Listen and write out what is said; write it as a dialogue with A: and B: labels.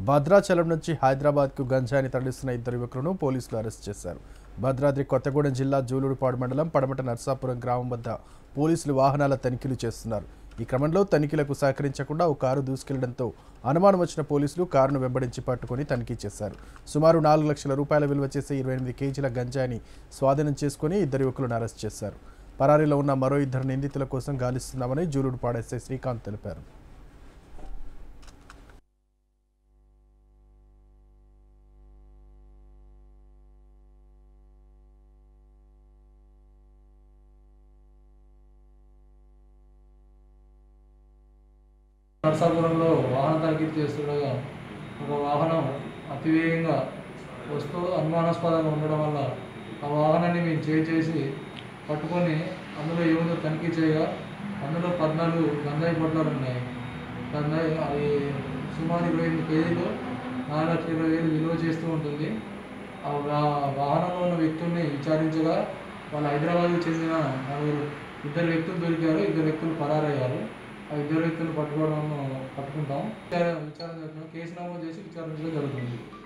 A: భద్రాచలం నుంచి హైదరాబాద్కు గంజాయిని తరలిస్తున్న ఇద్దరు యువకులను పోలీసులు అరెస్ట్ చేశారు భద్రాద్రి కొత్తగూడెం జిల్లా జూలుడుపాడు మండలం పడమట నర్సాపురం గ్రామం వద్ద పోలీసులు వాహనాల తనిఖీలు చేస్తున్నారు ఈ క్రమంలో తనిఖీలకు సహకరించకుండా ఓ కారు దూసుకెళ్లడంతో అనుమానం వచ్చిన పోలీసులు కారును వెంబడించి పట్టుకొని తనిఖీ చేశారు సుమారు నాలుగు లక్షల రూపాయల విలువ చేసే ఇరవై ఎనిమిది కేజీల గంజాయిని స్వాధీనం చేసుకుని ఇద్దరు యువకులను అరెస్ట్ చేశారు పరారీలో ఉన్న మరో ఇద్దరు నిందితుల కోసం గాలిస్తున్నామని జూలుడుపాడు ఎస్ఐ శ్రీకాంత్ తెలిపారు
B: నర్సాపురంలో వాహన తనిఖీ చేస్తుండగా ఒక వాహనం అతివేగంగా వస్తూ అనుమానాస్పదంగా ఉండడం వల్ల ఆ వాహనాన్ని మేము చేయి చేసి పట్టుకొని అందులో ఏముందో తనిఖీ చేయగా అందులో పద్నాలుగు గంజాయి పొట్లాలు ఉన్నాయి గంజాయి అది సుమారు ఇరవై ఎనిమిది కేజీలు నాలుగు లక్షల ఇరవై వేలు విలువ చేస్తూ ఉంటుంది ఆ వా- వాహనంలో ఉన్న వ్యక్తుల్ని విచారించగా వాళ్ళు హైదరాబాద్కు చెందిన నలుగురు ఇద్దరు వ్యక్తులు దొరికారు ఇద్దరు వ్యక్తులు పరారయ్యారు ఆ ఇద్దరు వ్యక్తులు పట్టుకోవడం పట్టుకుంటాం విచారణ విచారణ జరుగుతుంది కేసు నమోదు చేసి విచారించడం జరుగుతుంది